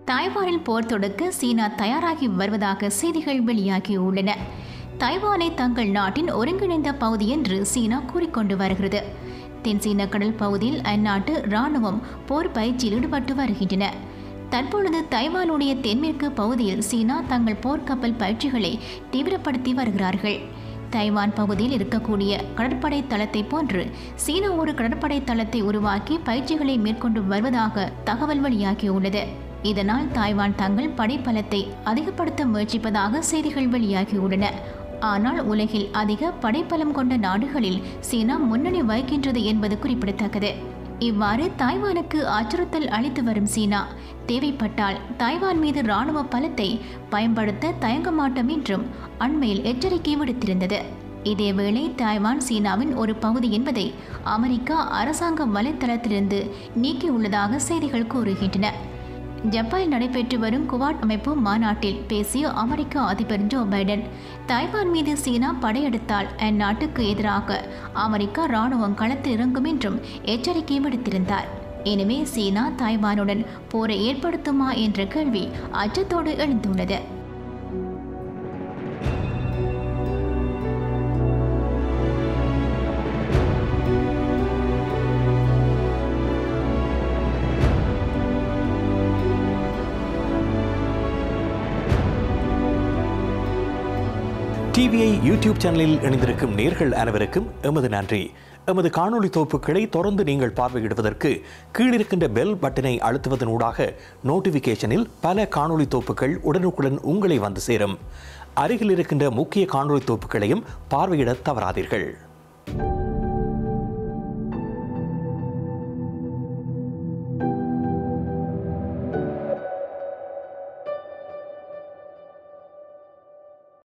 தாய்வானில் போர் தொடுக்க சீனா தயாராகி வருவதாக செய்திகள் வெளியாகியுள்ளன தைவானை தங்கள் நாட்டின் ஒருங்கிணைந்த பகுதி என்று சீனா கூறிக்கொண்டு வருகிறது தென் சீன கடல் பகுதியில் அந்நாட்டு இராணுவம் போர் பயிற்சியில் ஈடுபட்டு வருகின்றன தற்பொழுது தைவானுடைய தென்மேற்கு பகுதியில் சீனா தங்கள் போர்க்கப்பல் பயிற்சிகளை தீவிரப்படுத்தி வருகிறார்கள் தைவான் பகுதியில் இருக்கக்கூடிய கடற்படை தளத்தை போன்று சீனா ஒரு கடற்படை தளத்தை உருவாக்கி பயிற்சிகளை மேற்கொண்டு வருவதாக தகவல் வெளியாகியுள்ளது இதனால் தாய்வான் தங்கள் படைப்பலத்தை அதிகப்படுத்த முயற்சிப்பதாக செய்திகள் வெளியாகியுள்ளன ஆனால் உலகில் அதிக படைப்பலம் கொண்ட நாடுகளில் சீனா முன்னணி வகிக்கின்றது என்பது குறிப்பிடத்தக்கது இவ்வாறு தாய்வானுக்கு அச்சுறுத்தல் அளித்து வரும் சீனா தேவைப்பட்டால் தாய்வான் மீது இராணுவ பலத்தை பயன்படுத்த தயங்க மாட்டோம் என்றும் அண்மையில் எச்சரிக்கை விடுத்திருந்தது இதேவேளை தாய்வான் சீனாவின் ஒரு பகுதி என்பதை அமெரிக்கா அரசாங்க வலைத்தளத்திலிருந்து நீக்கியுள்ளதாக செய்திகள் கூறுகின்றன ஜப்பானில் நடைபெற்று வரும் குவாட் அமைப்பு மாநாட்டில் பேசிய அமெரிக்க அதிபர் ஜோ பைடன் தாய்வான் மீது சீனா படையெடுத்தால் அந்நாட்டுக்கு எதிராக அமெரிக்கா ராணுவம் களத்தில் இறங்கும் என்றும் எச்சரிக்கை விடுத்திருந்தார் எனவே சீனா தாய்வானுடன் போரை ஏற்படுத்துமா என்ற கேள்வி அச்சத்தோடு எழுந்துள்ளது டிவிஐ யூடியூப் சேனலில் இணைந்திருக்கும் நேர்கள் அனைவருக்கும் எமது நன்றி எமது காணொளி தொகுப்புகளை தொடர்ந்து நீங்கள் பார்வையிடுவதற்கு கீழிருக்கின்ற பெல் பட்டனை அழுத்துவதனூடாக நோட்டிஃபிகேஷனில் பல காணொளி தொகுப்புகள் உடனுக்குடன் உங்களை வந்து சேரும் அருகில் இருக்கின்ற முக்கிய காணொளி தொகுப்புகளையும் பார்வையிட தவறாதீர்கள்